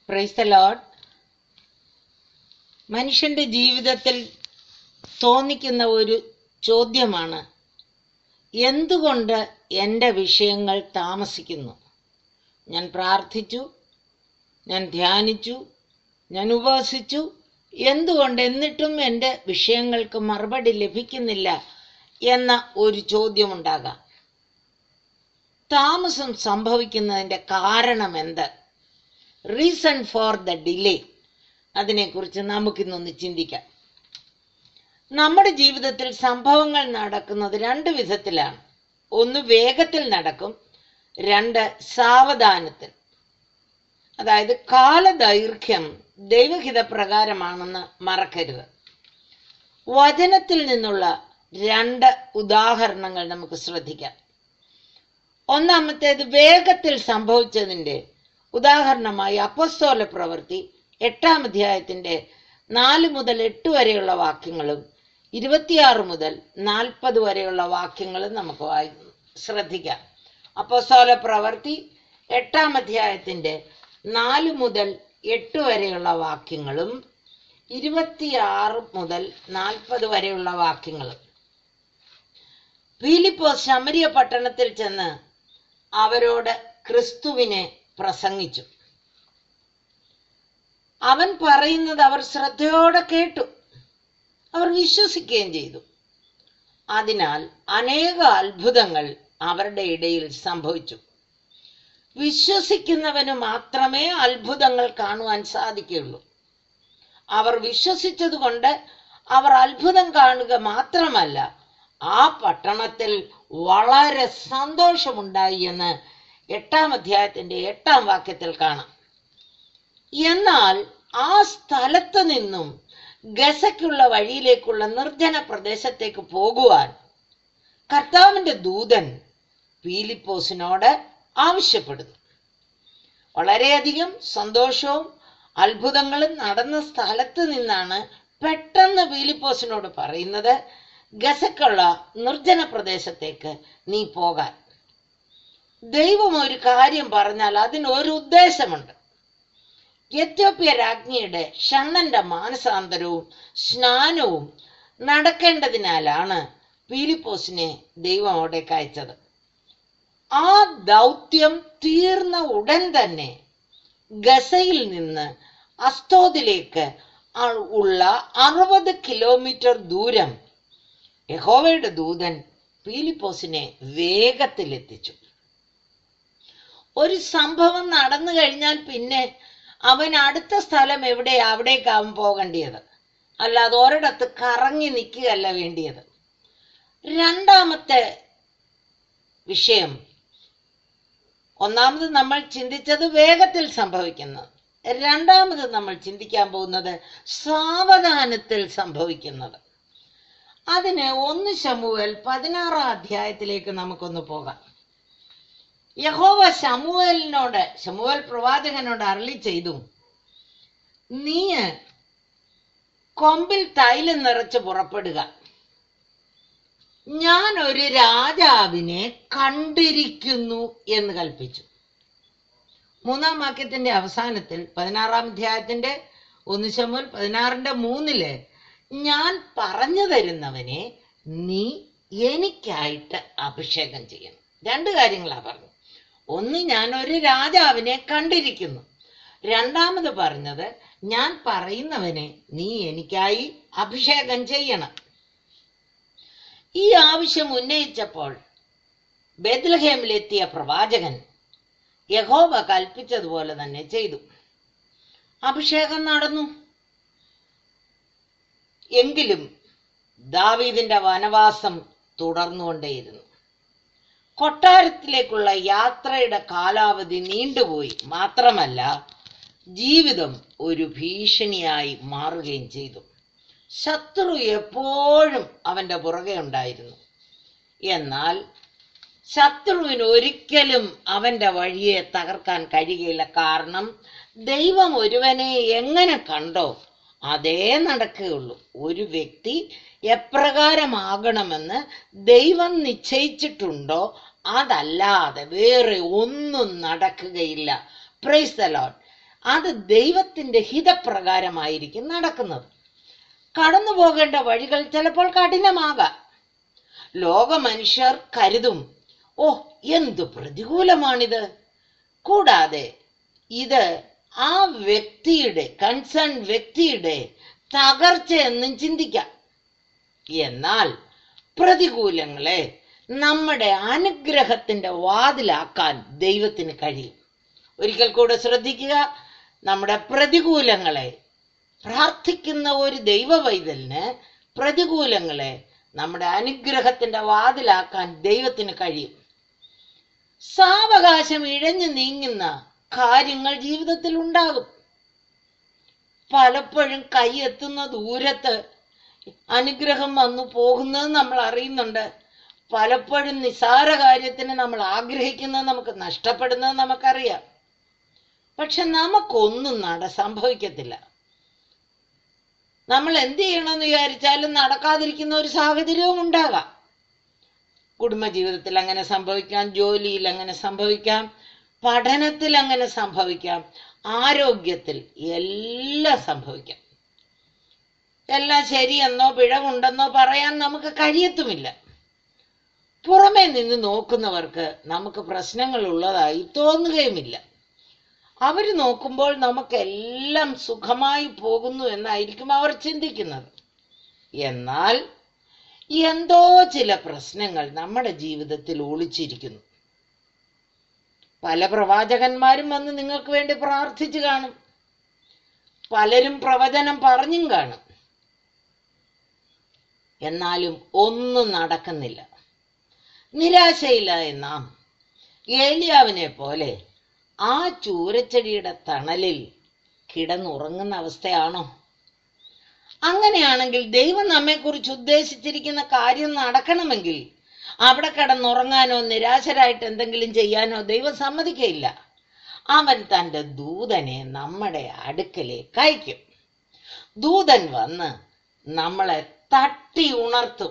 praise the load മനുഷ്യന്റെ ജീവിതത്തിൽ തോന്നിക്കുന്ന ഒരു ചോദ്യമാണ് എന്തുകൊണ്ട് എൻ്റെ വിഷയങ്ങൾ താമസിക്കുന്നു ഞാൻ പ്രാർത്ഥിച്ചു ഞാൻ ധ്യാനിച്ചു ഞാൻ ഉപവസിച്ചു എന്തുകൊണ്ട് എന്നിട്ടും എൻ്റെ വിഷയങ്ങൾക്ക് മറുപടി ലഭിക്കുന്നില്ല എന്ന ഒരു ചോദ്യമുണ്ടാകാം താമസം സംഭവിക്കുന്നതിൻ്റെ കാരണം എന്ത് റീസൺ ഫോർ ദ ഡിലേ അതിനെക്കുറിച്ച് നമുക്കിന്നൊന്ന് ചിന്തിക്കാം നമ്മുടെ ജീവിതത്തിൽ സംഭവങ്ങൾ നടക്കുന്നത് രണ്ട് വിധത്തിലാണ് ഒന്ന് വേഗത്തിൽ നടക്കും രണ്ട് സാവധാനത്തിൽ അതായത് കാലദൈർഘ്യം ദൈവഹിത പ്രകാരമാണെന്ന് മറക്കരുത് വചനത്തിൽ നിന്നുള്ള രണ്ട് ഉദാഹരണങ്ങൾ നമുക്ക് ശ്രദ്ധിക്കാം ഒന്നാമത്തേത് വേഗത്തിൽ സംഭവിച്ചതിൻ്റെ ഉദാഹരണമായി അപ്പസ്തോല പ്രവൃത്തി എട്ടാം അധ്യായത്തിന്റെ നാല് മുതൽ എട്ട് വരെയുള്ള വാക്യങ്ങളും ഇരുപത്തിയാറ് മുതൽ നാൽപ്പത് വരെയുള്ള വാക്യങ്ങളും നമുക്ക് വായി ശ്രദ്ധിക്കാം അപ്പസ്തോല പ്രവൃത്തി എട്ടാം അധ്യായത്തിന്റെ നാല് മുതൽ എട്ട് വരെയുള്ള വാക്യങ്ങളും ഇരുപത്തിയാറ് മുതൽ നാൽപ്പത് വരെയുള്ള വാക്യങ്ങളും ഫിലിപ്പോസ് ശമരിയ പട്ടണത്തിൽ ചെന്ന് അവരോട് ക്രിസ്തുവിനെ പ്രസംഗിച്ചു അവൻ പറയുന്നത് അവർ ശ്രദ്ധയോടെ കേട്ടു അവർ വിശ്വസിക്കുകയും ചെയ്തു അതിനാൽ അനേക അത്ഭുതങ്ങൾ അവരുടെ ഇടയിൽ സംഭവിച്ചു വിശ്വസിക്കുന്നവന് മാത്രമേ അത്ഭുതങ്ങൾ കാണുവാൻ സാധിക്കുകയുള്ളൂ അവർ വിശ്വസിച്ചതുകൊണ്ട് അവർ അത്ഭുതം കാണുക മാത്രമല്ല ആ പട്ടണത്തിൽ വളരെ സന്തോഷമുണ്ടായി എന്ന് എട്ടാം അധ്യായത്തിന്റെ എട്ടാം വാക്യത്തിൽ കാണാം എന്നാൽ ആ സ്ഥലത്ത് നിന്നും ഗസയ്ക്കുള്ള വഴിയിലേക്കുള്ള നിർജ്ജന പ്രദേശത്തേക്ക് പോകുവാൻ കർത്താവിന്റെ ദൂതൻ പീലിപ്പോസിനോട് ആവശ്യപ്പെടുന്നു വളരെയധികം സന്തോഷവും അത്ഭുതങ്ങളും നടന്ന സ്ഥലത്ത് നിന്നാണ് പെട്ടെന്ന് പീലിപ്പോസിനോട് പറയുന്നത് ഗസക്കുള്ള നിർജ്ജന പ്രദേശത്തേക്ക് നീ പോകാൻ ദൈവം ഒരു കാര്യം പറഞ്ഞാൽ അതിന് ഒരു ഉദ്ദേശമുണ്ട് എത്യോപ്യ രാജ്ഞിയുടെ ഷണ്ണന്റെ മാനസാന്തരവും സ്നാനവും നടക്കേണ്ടതിനാലാണ് പീലിപ്പോസിനെ ദൈവം അവിടേക്ക് അയച്ചത് ആ ദൗത്യം തീർന്ന ഉടൻ തന്നെ ഗസയിൽ നിന്ന് അസ്തോദിലേക്ക് ഉള്ള അറുപത് കിലോമീറ്റർ ദൂരം യഹോവയുടെ ദൂതൻ പീലിപ്പോസിനെ വേഗത്തിലെത്തിച്ചു ഒരു സംഭവം നടന്നു കഴിഞ്ഞാൽ പിന്നെ അവൻ അടുത്ത സ്ഥലം എവിടെയാ അവിടേക്കാവും പോകേണ്ടിയത് അല്ലാതെ ഒരിടത്ത് കറങ്ങി നിൽക്കുകയല്ല വേണ്ടിയത് രണ്ടാമത്തെ വിഷയം ഒന്നാമത് നമ്മൾ ചിന്തിച്ചത് വേഗത്തിൽ സംഭവിക്കുന്നത് രണ്ടാമത് നമ്മൾ ചിന്തിക്കാൻ പോകുന്നത് സാവധാനത്തിൽ സംഭവിക്കുന്നത് അതിന് ഒന്ന് ശമുവൽ പതിനാറാം അധ്യായത്തിലേക്ക് നമുക്കൊന്ന് പോകാം യഹോവ ശമുവലിനോട് ശമുവൽ പ്രവാചകനോട് അരളി ചെയ്തു നീ കൊമ്പിൽ തൈലം നിറച്ച് പുറപ്പെടുക ഞാൻ ഒരു രാജാവിനെ കണ്ടിരിക്കുന്നു എന്ന് കൽപ്പിച്ചു മൂന്നാം വാക്യത്തിന്റെ അവസാനത്തിൽ പതിനാറാം അധ്യായത്തിന്റെ ഒന്ന് ശമുൽ പതിനാറിന്റെ മൂന്നില് ഞാൻ പറഞ്ഞു തരുന്നവനെ നീ എനിക്കായിട്ട് അഭിഷേകം ചെയ്യണം രണ്ട് കാര്യങ്ങളാ പറഞ്ഞു ഒന്ന് ഞാൻ ഒരു രാജാവിനെ കണ്ടിരിക്കുന്നു രണ്ടാമത് പറഞ്ഞത് ഞാൻ പറയുന്നവനെ നീ എനിക്കായി അഭിഷേകം ചെയ്യണം ഈ ആവശ്യം ഉന്നയിച്ചപ്പോൾ ബെദ്ലഹേമിലെത്തിയ പ്രവാചകൻ യഹോബ കൽപ്പിച്ചതുപോലെ തന്നെ ചെയ്തു അഭിഷേകം നടന്നു എങ്കിലും ദാവീദിന്റെ വനവാസം തുടർന്നുകൊണ്ടേയിരുന്നു കൊട്ടാരത്തിലേക്കുള്ള യാത്രയുടെ കാലാവധി നീണ്ടുപോയി മാത്രമല്ല ജീവിതം ഒരു ഭീഷണിയായി മാറുകയും ചെയ്തു ശത്രു എപ്പോഴും അവന്റെ പുറകെ ഉണ്ടായിരുന്നു എന്നാൽ ശത്രുവിന് ഒരിക്കലും അവന്റെ വഴിയെ തകർക്കാൻ കഴിയുകയില്ല കാരണം ദൈവം ഒരുവനെ എങ്ങനെ കണ്ടോ അതേ നടക്കുകയുള്ളൂ ഒരു വ്യക്തി എപ്രകാരമാകണമെന്ന് ദൈവം നിശ്ചയിച്ചിട്ടുണ്ടോ അതല്ലാതെ വേറെ ഒന്നും നടക്കുകയില്ല പ്രൈസ് ദ ലോഡ് അത് ദൈവത്തിന്റെ ഹിതപ്രകാരമായിരിക്കും നടക്കുന്നത് കടന്നു പോകേണ്ട വഴികൾ ചിലപ്പോൾ കഠിനമാകാം ലോക മനുഷ്യർ കരുതും ഓ എന്തു പ്രതികൂലമാണിത് കൂടാതെ ഇത് ആ വ്യക്തിയുടെ കൺസേൺ വ്യക്തിയുടെ തകർച്ചയെന്നും ചിന്തിക്കാം എന്നാൽ പ്രതികൂലങ്ങളെ നമ്മുടെ അനുഗ്രഹത്തിന്റെ വാതിലാക്കാൻ ദൈവത്തിന് കഴിയും ഒരിക്കൽ കൂടെ ശ്രദ്ധിക്കുക നമ്മുടെ പ്രതികൂലങ്ങളെ പ്രാർത്ഥിക്കുന്ന ഒരു ദൈവവൈതലിന് പ്രതികൂലങ്ങളെ നമ്മുടെ അനുഗ്രഹത്തിന്റെ വാതിലാക്കാൻ ദൈവത്തിന് കഴിയും സാവകാശം ഇഴഞ്ഞു നീങ്ങുന്ന കാര്യങ്ങൾ ജീവിതത്തിൽ ഉണ്ടാകും പലപ്പോഴും കൈയെത്തുന്ന ദൂരത്ത് അനുഗ്രഹം വന്നു പോകുന്നത് നമ്മൾ അറിയുന്നുണ്ട് പലപ്പോഴും നിസാര കാര്യത്തിന് നമ്മൾ ആഗ്രഹിക്കുന്നത് നമുക്ക് നഷ്ടപ്പെടുന്നത് നമുക്കറിയാം പക്ഷെ നമുക്കൊന്നും നട സംഭവിക്കത്തില്ല നമ്മൾ എന്ത് ചെയ്യണമെന്ന് വിചാരിച്ചാലും നടക്കാതിരിക്കുന്ന ഒരു സാഹചര്യവും ഉണ്ടാകാം കുടുംബജീവിതത്തിൽ അങ്ങനെ സംഭവിക്കാം ജോലിയിൽ അങ്ങനെ സംഭവിക്കാം പഠനത്തിൽ അങ്ങനെ സംഭവിക്കാം ആരോഗ്യത്തിൽ എല്ലാം സംഭവിക്കാം എല്ലാം ശരിയെന്നോ പിഴവുണ്ടെന്നോ പറയാൻ നമുക്ക് കഴിയത്തുമില്ല പുറമെ നിന്ന് നോക്കുന്നവർക്ക് നമുക്ക് പ്രശ്നങ്ങൾ ഉള്ളതായി തോന്നുകയുമില്ല അവർ നോക്കുമ്പോൾ നമുക്കെല്ലാം സുഖമായി പോകുന്നു എന്നായിരിക്കും അവർ ചിന്തിക്കുന്നത് എന്നാൽ എന്തോ ചില പ്രശ്നങ്ങൾ നമ്മുടെ ജീവിതത്തിൽ ഒളിച്ചിരിക്കുന്നു പല പ്രവാചകന്മാരും വന്ന് നിങ്ങൾക്ക് വേണ്ടി പ്രാർത്ഥിച്ചു കാണും പലരും പ്രവചനം പറഞ്ഞും കാണും എന്നാലും ഒന്നും നടക്കുന്നില്ല നിരാശയിലായ നാം ഏലിയാവിനെ പോലെ ആ ചൂരച്ചെടിയുടെ തണലിൽ കിടന്നുറങ്ങുന്ന അവസ്ഥയാണോ അങ്ങനെയാണെങ്കിൽ ദൈവം നമ്മെക്കുറിച്ച് ഉദ്ദേശിച്ചിരിക്കുന്ന കാര്യം നടക്കണമെങ്കിൽ അവിടെ കിടന്നുറങ്ങാനോ നിരാശരായിട്ട് എന്തെങ്കിലും ചെയ്യാനോ ദൈവം സമ്മതിക്കയില്ല അവൻ തൻ്റെ ദൂതനെ നമ്മുടെ അടുക്കലേക്ക് അയക്കും ദൂതൻ വന്ന് നമ്മളെ തട്ടി ഉണർത്തും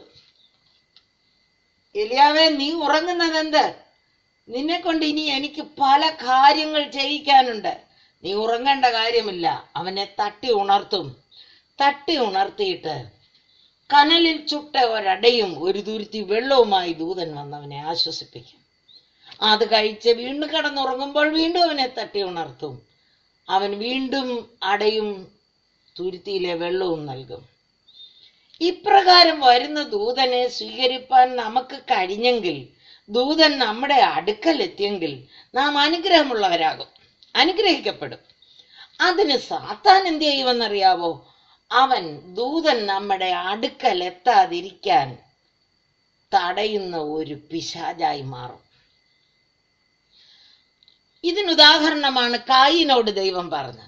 എലിയാവേ നീ ഉറങ്ങുന്നത് എന്ത് നിന്നെ കൊണ്ട് ഇനി എനിക്ക് പല കാര്യങ്ങൾ ചെയ്യിക്കാനുണ്ട് നീ ഉറങ്ങേണ്ട കാര്യമില്ല അവനെ തട്ടി ഉണർത്തും തട്ടി ഉണർത്തിയിട്ട് കനലിൽ ചുട്ട ഒരടയും ഒരു തുരുത്തി വെള്ളവുമായി ദൂതൻ വന്നവനെ ആശ്വസിപ്പിക്കും അത് കഴിച്ച് വീണ്ടും കിടന്നുറങ്ങുമ്പോൾ വീണ്ടും അവനെ തട്ടി ഉണർത്തും അവൻ വീണ്ടും അടയും തുരുത്തിയിലെ വെള്ളവും നൽകും ഇപ്രകാരം വരുന്ന ദൂതനെ സ്വീകരിപ്പാൻ നമുക്ക് കഴിഞ്ഞെങ്കിൽ ദൂതൻ നമ്മുടെ അടുക്കൽ എത്തിയെങ്കിൽ നാം അനുഗ്രഹമുള്ളവരാകും അനുഗ്രഹിക്കപ്പെടും അതിന് സാത്താൻ എന്ത് ചെയ്യുമെന്നറിയാവോ അവൻ ദൂതൻ നമ്മുടെ അടുക്കൽ എത്താതിരിക്കാൻ തടയുന്ന ഒരു പിശാചായി മാറും ഇതിനുദാഹരണമാണ് കായിനോട് ദൈവം പറഞ്ഞത്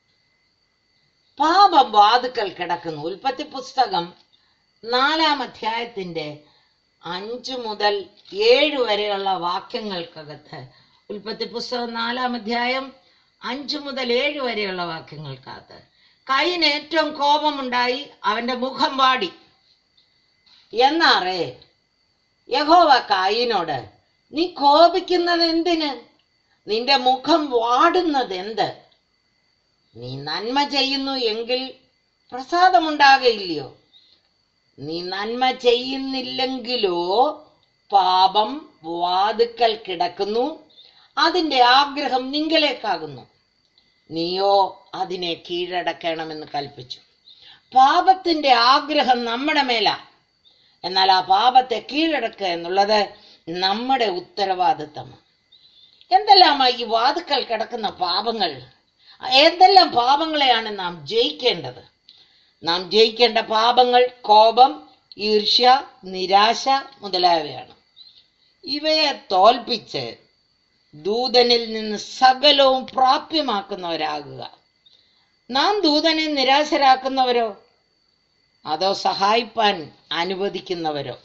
പാപം വാതുക്കൽ കിടക്കുന്നു ഉൽപ്പത്തി പുസ്തകം നാലാം അധ്യായത്തിന്റെ അഞ്ചു മുതൽ ഏഴ് വരെയുള്ള വാക്യങ്ങൾക്കകത്ത് ഉൽപ്പത്തി പുസ്തകം നാലാം അധ്യായം അഞ്ചു മുതൽ ഏഴ് വരെയുള്ള വാക്യങ്ങൾക്കകത്ത് കൈന് ഏറ്റവും കോപമുണ്ടായി അവന്റെ മുഖം വാടി എന്നാറേ യഹോവ കായിനോട് നീ കോപിക്കുന്നത് എന്തിന് നിന്റെ മുഖം വാടുന്നത് എന്ത് നീ നന്മ ചെയ്യുന്നു എങ്കിൽ പ്രസാദമുണ്ടാകയില്ലയോ നീ നന്മ ചെയ്യുന്നില്ലെങ്കിലോ പാപം വാതുക്കൽ കിടക്കുന്നു അതിന്റെ ആഗ്രഹം നിങ്കലേക്കാകുന്നു നീയോ അതിനെ കീഴടക്കണമെന്ന് കൽപ്പിച്ചു പാപത്തിന്റെ ആഗ്രഹം നമ്മുടെ മേല എന്നാൽ ആ പാപത്തെ കീഴടക്കുക എന്നുള്ളത് നമ്മുടെ ഉത്തരവാദിത്തമാണ് എന്തെല്ലാമാ ഈ വാതുക്കൽ കിടക്കുന്ന പാപങ്ങൾ ഏതെല്ലാം പാപങ്ങളെയാണ് നാം ജയിക്കേണ്ടത് നാം ജയിക്കേണ്ട പാപങ്ങൾ കോപം ഈർഷ്യ നിരാശ മുതലായവയാണ് ഇവയെ തോൽപ്പിച്ച് ദൂതനിൽ നിന്ന് സകലവും പ്രാപ്യമാക്കുന്നവരാകുക നാം ദൂതനെ നിരാശരാക്കുന്നവരോ അതോ സഹായിപ്പാൻ അനുവദിക്കുന്നവരോ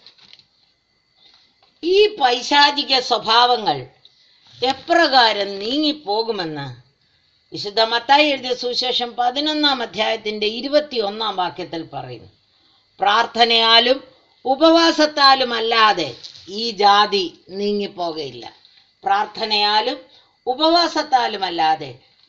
ഈ പൈശാചിക സ്വഭാവങ്ങൾ എപ്രകാരം നീങ്ങിപ്പോകുമെന്ന് വിശുദ്ധ മത്തായി എഴുതിയ സുവിശേഷം പതിനൊന്നാം അധ്യായത്തിന്റെ ഇരുപത്തി ഒന്നാം വാക്യത്തിൽ പറയുന്നു പ്രാർത്ഥനയാലും ഉപവാസത്താലും അല്ലാതെ ഈ ജാതി നീങ്ങിപ്പോകയില്ല പ്രാർത്ഥനയാലും ഉപവാസത്താലും അല്ലാതെ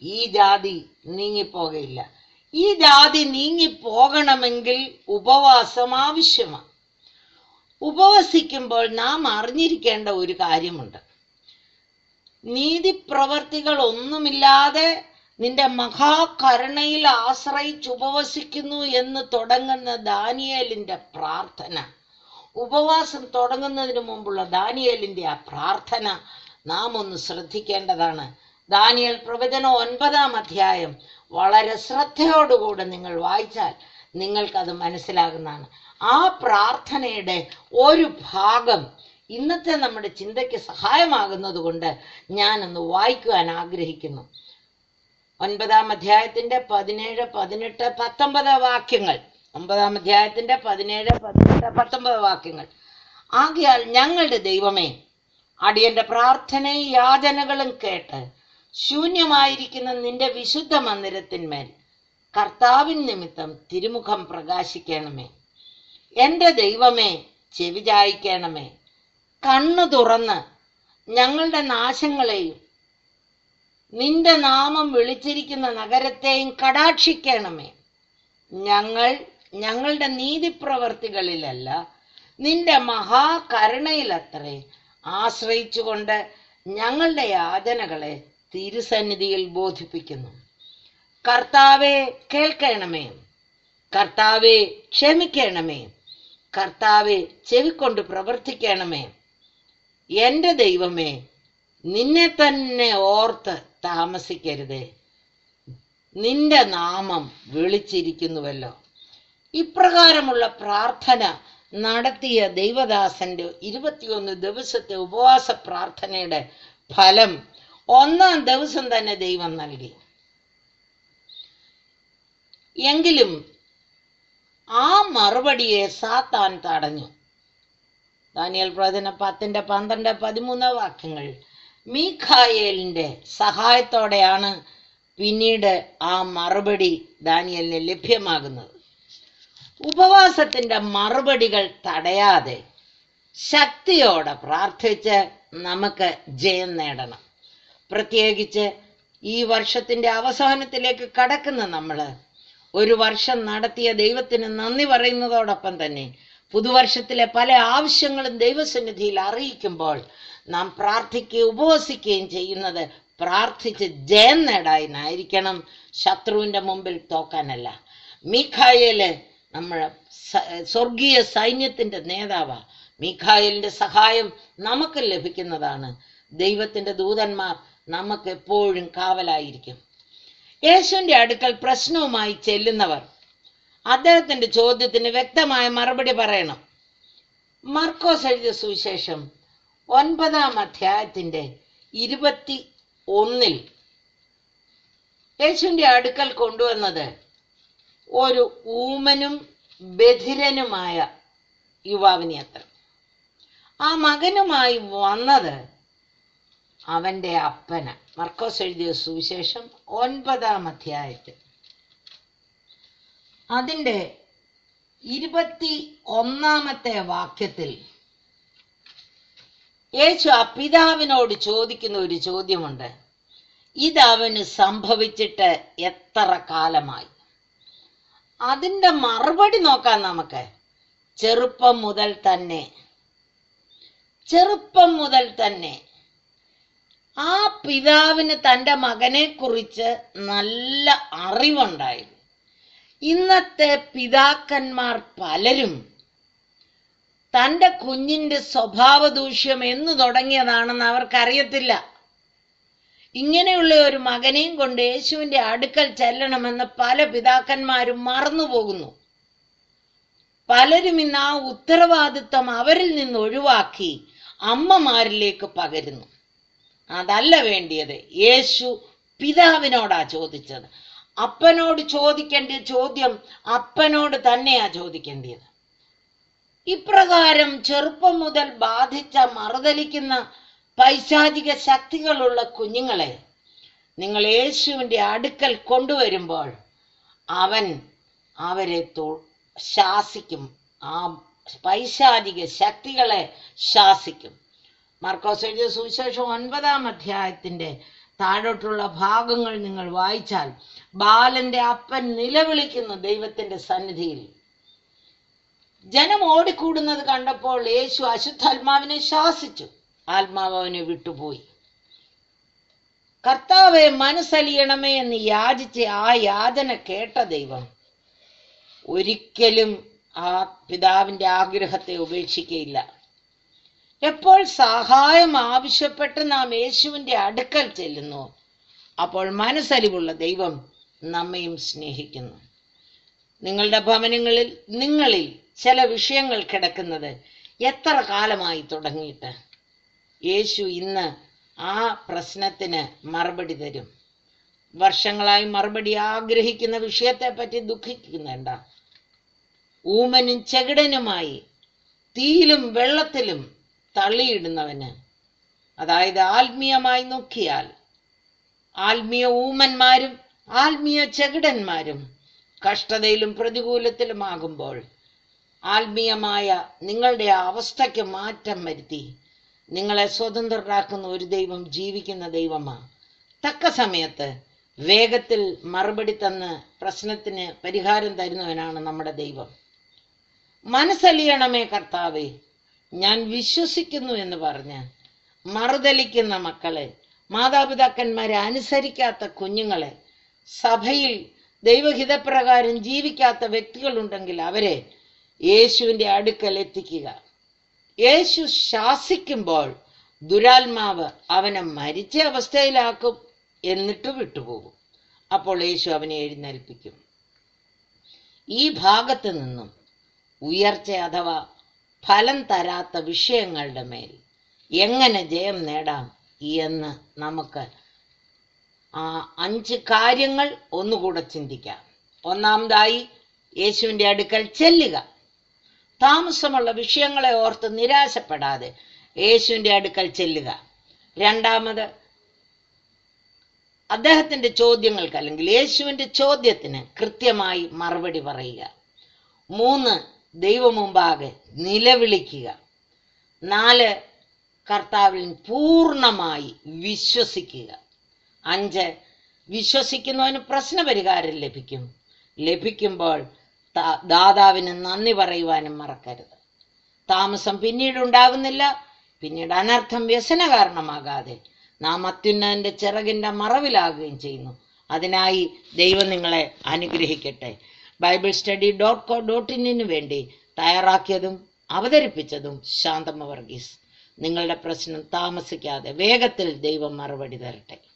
ഈ ജാതി നീങ്ങിപ്പോകയില്ല ഈ ജാതി നീങ്ങിപ്പോകണമെങ്കിൽ ഉപവാസം ആവശ്യമാണ് ഉപവസിക്കുമ്പോൾ നാം അറിഞ്ഞിരിക്കേണ്ട ഒരു കാര്യമുണ്ട് നീതിപ്രവർത്തികൾ ഒന്നുമില്ലാതെ നിന്റെ മഹാകരുണയിൽ ആശ്രയിച്ച് ഉപവസിക്കുന്നു എന്ന് തുടങ്ങുന്ന ദാനിയേലിന്റെ പ്രാർത്ഥന ഉപവാസം തുടങ്ങുന്നതിന് മുമ്പുള്ള ദാനിയേലിന്റെ ആ പ്രാർത്ഥന നാം ഒന്ന് ശ്രദ്ധിക്കേണ്ടതാണ് ദാനിയേൽ പ്രവചനം ഒൻപതാം അധ്യായം വളരെ ശ്രദ്ധയോടുകൂടെ നിങ്ങൾ വായിച്ചാൽ നിങ്ങൾക്കത് മനസ്സിലാകുന്നതാണ് ആ പ്രാർത്ഥനയുടെ ഒരു ഭാഗം ഇന്നത്തെ നമ്മുടെ ചിന്തയ്ക്ക് സഹായമാകുന്നത് കൊണ്ട് ഞാനൊന്ന് വായിക്കുവാൻ ആഗ്രഹിക്കുന്നു ഒൻപതാം അധ്യായത്തിന്റെ പതിനേഴ് പതിനെട്ട് പത്തൊമ്പത് വാക്യങ്ങൾ ഒമ്പതാം അധ്യായത്തിന്റെ പതിനേഴ് പതിനെട്ട് പത്തൊമ്പത് വാക്യങ്ങൾ ആകയാൽ ഞങ്ങളുടെ ദൈവമേ അടിയന്റെ പ്രാർത്ഥനയും യാചനകളും കേട്ട് ശൂന്യമായിരിക്കുന്ന നിന്റെ വിശുദ്ധ മന്ദിരത്തിന്മേൽ കർത്താവിൻ നിമിത്തം തിരുമുഖം പ്രകാശിക്കണമേ എന്റെ ദൈവമേ ചെവി ചായ്ക്കണമേ കണ്ണു തുറന്ന് ഞങ്ങളുടെ നാശങ്ങളെയും നിന്റെ നാമം വിളിച്ചിരിക്കുന്ന നഗരത്തെയും കടാക്ഷിക്കണമേ ഞങ്ങൾ ഞങ്ങളുടെ നീതിപ്രവർത്തികളിലല്ല നിന്റെ മഹാകരുണയിലത്രേ ആശ്രയിച്ചുകൊണ്ട് ഞങ്ങളുടെ യാതനകളെ തിരുസന്നിധിയിൽ ബോധിപ്പിക്കുന്നു കർത്താവെ കേൾക്കണമേ കർത്താവെ ക്ഷമിക്കണമേ കർത്താവെ ചെവിക്കൊണ്ട് പ്രവർത്തിക്കണമേ എന്റെ ദൈവമേ നിന്നെ തന്നെ ഓർത്ത് താമസിക്കരുതേ നിന്റെ നാമം വിളിച്ചിരിക്കുന്നുവല്ലോ ഇപ്രകാരമുള്ള പ്രാർത്ഥന നടത്തിയ ദൈവദാസന്റെ ഇരുപത്തിയൊന്ന് ദിവസത്തെ ഉപവാസ പ്രാർത്ഥനയുടെ ഫലം ഒന്നാം ദിവസം തന്നെ ദൈവം നൽകി എങ്കിലും ആ മറുപടിയെ സാത്താൻ തടഞ്ഞു ദാനിയൽ പ്രവചന പത്തിന്റെ പന്ത്രണ്ട് പതിമൂന്ന് വാക്യങ്ങൾ മീഖായേലിന്റെ സഹായത്തോടെയാണ് പിന്നീട് ആ മറുപടി ദാനിയലിന് ലഭ്യമാകുന്നത് ഉപവാസത്തിന്റെ മറുപടികൾ തടയാതെ ശക്തിയോടെ പ്രാർത്ഥിച്ച് നമുക്ക് ജയം നേടണം പ്രത്യേകിച്ച് ഈ വർഷത്തിന്റെ അവസാനത്തിലേക്ക് കടക്കുന്ന നമ്മള് ഒരു വർഷം നടത്തിയ ദൈവത്തിന് നന്ദി പറയുന്നതോടൊപ്പം തന്നെ പുതുവർഷത്തിലെ പല ആവശ്യങ്ങളും ദൈവസന്നിധിയിൽ അറിയിക്കുമ്പോൾ നാം പ്രാർത്ഥിക്കുകയും ഉപവസിക്കുകയും ചെയ്യുന്നത് പ്രാർത്ഥിച്ച് ജയം നേടാനായിരിക്കണം ശത്രുവിന്റെ മുമ്പിൽ തോക്കാനല്ല മീഖായേല് നമ്മുടെ സ- സ്വർഗീയ സൈന്യത്തിന്റെ നേതാവാ മീഖായലിന്റെ സഹായം നമുക്ക് ലഭിക്കുന്നതാണ് ദൈവത്തിന്റെ ദൂതന്മാർ നമുക്ക് എപ്പോഴും കാവലായിരിക്കും യേശുവിന്റെ അടുക്കൽ പ്രശ്നവുമായി ചെല്ലുന്നവർ അദ്ദേഹത്തിന്റെ ചോദ്യത്തിന് വ്യക്തമായ മറുപടി പറയണം മർക്കോസ് എഴുതിയ സുവിശേഷം ഒൻപതാം അധ്യായത്തിന്റെ ഇരുപത്തി ഒന്നിൽ യേശുവിന്റെ അടുക്കൽ കൊണ്ടുവന്നത് ഒരു ഊമനും ബധിരനുമായ യുവാവിനെ അത്ര ആ മകനുമായി വന്നത് അവന്റെ അപ്പന മർക്കോസ് എഴുതിയ സുവിശേഷം ഒൻപതാം അധ്യായത്തിൽ അതിന്റെ ഇരുപത്തി ഒന്നാമത്തെ വാക്യത്തിൽ യേശു ആ പിതാവിനോട് ചോദിക്കുന്ന ഒരു ചോദ്യമുണ്ട് ഇതവന് സംഭവിച്ചിട്ട് എത്ര കാലമായി അതിന്റെ മറുപടി നോക്കാം നമുക്ക് ചെറുപ്പം മുതൽ തന്നെ ചെറുപ്പം മുതൽ തന്നെ ആ പിതാവിന് തൻ്റെ മകനെ കുറിച്ച് നല്ല അറിവുണ്ടായിരുന്നു ഇന്നത്തെ പിതാക്കന്മാർ പലരും തൻ്റെ കുഞ്ഞിന്റെ സ്വഭാവ ദൂഷ്യം എന്ന് തുടങ്ങിയതാണെന്ന് അവർക്കറിയത്തില്ല ഇങ്ങനെയുള്ള ഒരു മകനെയും കൊണ്ട് യേശുവിന്റെ അടുക്കൽ ചെല്ലണമെന്ന് പല പിതാക്കന്മാരും മറന്നുപോകുന്നു പലരും ഇന്ന് ആ ഉത്തരവാദിത്വം അവരിൽ നിന്ന് ഒഴിവാക്കി അമ്മമാരിലേക്ക് പകരുന്നു അതല്ല വേണ്ടിയത് യേശു പിതാവിനോടാ ചോദിച്ചത് അപ്പനോട് ചോദിക്കേണ്ട ചോദ്യം അപ്പനോട് തന്നെയാ ചോദിക്കേണ്ടത് ഇപ്രകാരം ചെറുപ്പം മുതൽ ബാധിച്ച മറുതലിക്കുന്ന പൈശാചിക ശക്തികളുള്ള കുഞ്ഞുങ്ങളെ നിങ്ങൾ യേശുവിന്റെ അടുക്കൽ കൊണ്ടുവരുമ്പോൾ അവൻ അവരെ തൊ- ശാസിക്കും ആ പൈശാചിക ശക്തികളെ ശാസിക്കും മാർക്കോസ് എഴുതിയ സുവിശേഷം ഒൻപതാം അധ്യായത്തിന്റെ താഴോട്ടുള്ള ഭാഗങ്ങൾ നിങ്ങൾ വായിച്ചാൽ ബാലന്റെ അപ്പൻ നിലവിളിക്കുന്നു ദൈവത്തിന്റെ സന്നിധിയിൽ ജനം ഓടിക്കൂടുന്നത് കണ്ടപ്പോൾ യേശു അശുദ്ധാത്മാവിനെ ശാസിച്ചു ആത്മാവ് അവനെ വിട്ടുപോയി കർത്താവെ മനസ്സലിയണമേ എന്ന് യാചിച്ച് ആ യാചന കേട്ട ദൈവം ഒരിക്കലും ആ പിതാവിന്റെ ആഗ്രഹത്തെ ഉപേക്ഷിക്കയില്ല എപ്പോൾ സഹായം ആവശ്യപ്പെട്ട് നാം യേശുവിന്റെ അടുക്കൽ ചെല്ലുന്നു അപ്പോൾ മനസ്സലിവുള്ള ദൈവം നമ്മയും സ്നേഹിക്കുന്നു നിങ്ങളുടെ ഭവനങ്ങളിൽ നിങ്ങളിൽ ചില വിഷയങ്ങൾ കിടക്കുന്നത് എത്ര കാലമായി തുടങ്ങിയിട്ട് യേശു ഇന്ന് ആ പ്രശ്നത്തിന് മറുപടി തരും വർഷങ്ങളായി മറുപടി ആഗ്രഹിക്കുന്ന വിഷയത്തെ പറ്റി ദുഃഖിക്കുന്നുണ്ട ഊമനും ചെകിടനുമായി തീയിലും വെള്ളത്തിലും തള്ളിയിടുന്നവന് അതായത് ആത്മീയമായി നോക്കിയാൽ ആത്മീയ ഊമന്മാരും ആത്മീയ ചെകിടന്മാരും കഷ്ടതയിലും പ്രതികൂലത്തിലുമാകുമ്പോൾ ആത്മീയമായ നിങ്ങളുടെ അവസ്ഥയ്ക്ക് മാറ്റം വരുത്തി നിങ്ങളെ സ്വതന്ത്രരാക്കുന്ന ഒരു ദൈവം ജീവിക്കുന്ന ദൈവമാണ് തക്ക സമയത്ത് വേഗത്തിൽ മറുപടി തന്ന് പ്രശ്നത്തിന് പരിഹാരം തരുന്നവനാണ് നമ്മുടെ ദൈവം മനസ്സലിയണമേ കർത്താവേ ഞാൻ വിശ്വസിക്കുന്നു എന്ന് പറഞ്ഞ് മറുതലിക്കുന്ന മക്കളെ മാതാപിതാക്കന്മാരെ അനുസരിക്കാത്ത കുഞ്ഞുങ്ങളെ സഭയിൽ ദൈവഹിതപ്രകാരം ജീവിക്കാത്ത വ്യക്തികളുണ്ടെങ്കിൽ അവരെ യേശുവിന്റെ അടുക്കൽ എത്തിക്കുക യേശു ശാസിക്കുമ്പോൾ ദുരാത്മാവ് അവനെ മരിച്ച അവസ്ഥയിലാക്കും എന്നിട്ട് വിട്ടുപോകും അപ്പോൾ യേശു അവനെ എഴുന്നേൽപ്പിക്കും ഈ ഭാഗത്ത് നിന്നും ഉയർച്ച അഥവാ ഫലം തരാത്ത വിഷയങ്ങളുടെ മേൽ എങ്ങനെ ജയം നേടാം എന്ന് നമുക്ക് ആ അഞ്ച് കാര്യങ്ങൾ ഒന്നുകൂടെ ചിന്തിക്കാം ഒന്നാമതായി യേശുവിൻ്റെ അടുക്കൽ ചെല്ലുക താമസമുള്ള വിഷയങ്ങളെ ഓർത്ത് നിരാശപ്പെടാതെ യേശുവിൻ്റെ അടുക്കൽ ചെല്ലുക രണ്ടാമത് അദ്ദേഹത്തിന്റെ ചോദ്യങ്ങൾക്ക് അല്ലെങ്കിൽ യേശുവിന്റെ ചോദ്യത്തിന് കൃത്യമായി മറുപടി പറയുക മൂന്ന് ദൈവമുമ്പാകെ നിലവിളിക്കുക നാല് കർത്താവിൽ പൂർണ്ണമായി വിശ്വസിക്കുക അഞ്ച് വിശ്വസിക്കുന്നവന് പ്രശ്നപരിഹാരം ലഭിക്കും ലഭിക്കുമ്പോൾ താ- ദാതാവിന് നന്ദി പറയുവാനും മറക്കരുത് താമസം പിന്നീട് ഉണ്ടാകുന്നില്ല പിന്നീട് അനർത്ഥം വ്യസന കാരണമാകാതെ നാം അത്യുന്നതന്റെ ചിറകിന്റെ മറവിലാകുകയും ചെയ്യുന്നു അതിനായി ദൈവം നിങ്ങളെ അനുഗ്രഹിക്കട്ടെ Bible study dot co dot ഇന്നിനു വേണ്ടി തയ്യാറാക്കിയതും അവതരിപ്പിച്ചതും ശാന്തമ്മ വർഗീസ് നിങ്ങളുടെ പ്രശ്നം താമസിക്കാതെ വേഗത്തിൽ ദൈവം മറുപടി തരട്ടെ